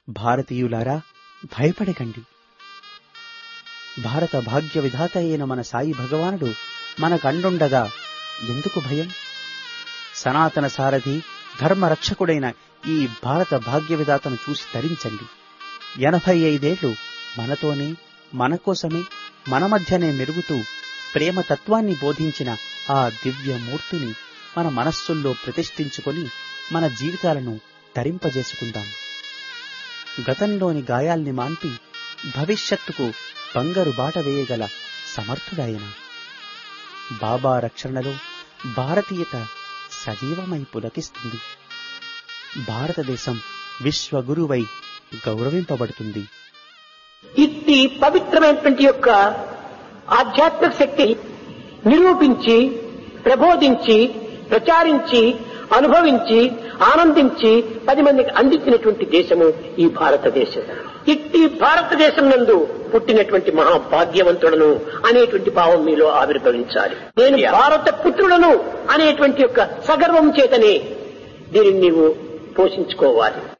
భారతీయులారా భయపడకండి భారత భాగ్య విధాత అయిన మన సాయి భగవానుడు మనకండుండగా ఎందుకు భయం సనాతన సారథి ధర్మ రక్షకుడైన ఈ భారత భాగ్య విధాతను చూసి తరించండి ఎనభై ఐదేళ్లు మనతోనే మన కోసమే మన మధ్యనే మెరుగుతూ ప్రేమ తత్వాన్ని బోధించిన ఆ దివ్య మూర్తిని మన మనస్సుల్లో ప్రతిష్ఠించుకొని మన జీవితాలను తరింపజేసుకుందాం గతంలోని గాయాల్ని మాన్పి భవిష్యత్తుకు బంగారు బాట వేయగల సమర్థుడాయన బాబా రక్షణలో భారతీయత సజీవమై పులకిస్తుంది భారతదేశం విశ్వగురువై గౌరవింపబడుతుంది ఇట్టి పవిత్రమైనటువంటి యొక్క ఆధ్యాత్మిక శక్తి నిరూపించి ప్రబోధించి ప్రచారించి అనుభవించి ఆనందించి పది మందికి అందించినటువంటి దేశము ఈ భారతదేశం ఇట్టి భారతదేశం నందు పుట్టినటువంటి మహాభాగ్యవంతుడను అనేటువంటి భావం మీలో ఆవిర్భవించాలి నేను భారత పుత్రుడను అనేటువంటి యొక్క సగర్వం చేతనే దీనిని నీవు పోషించుకోవాలి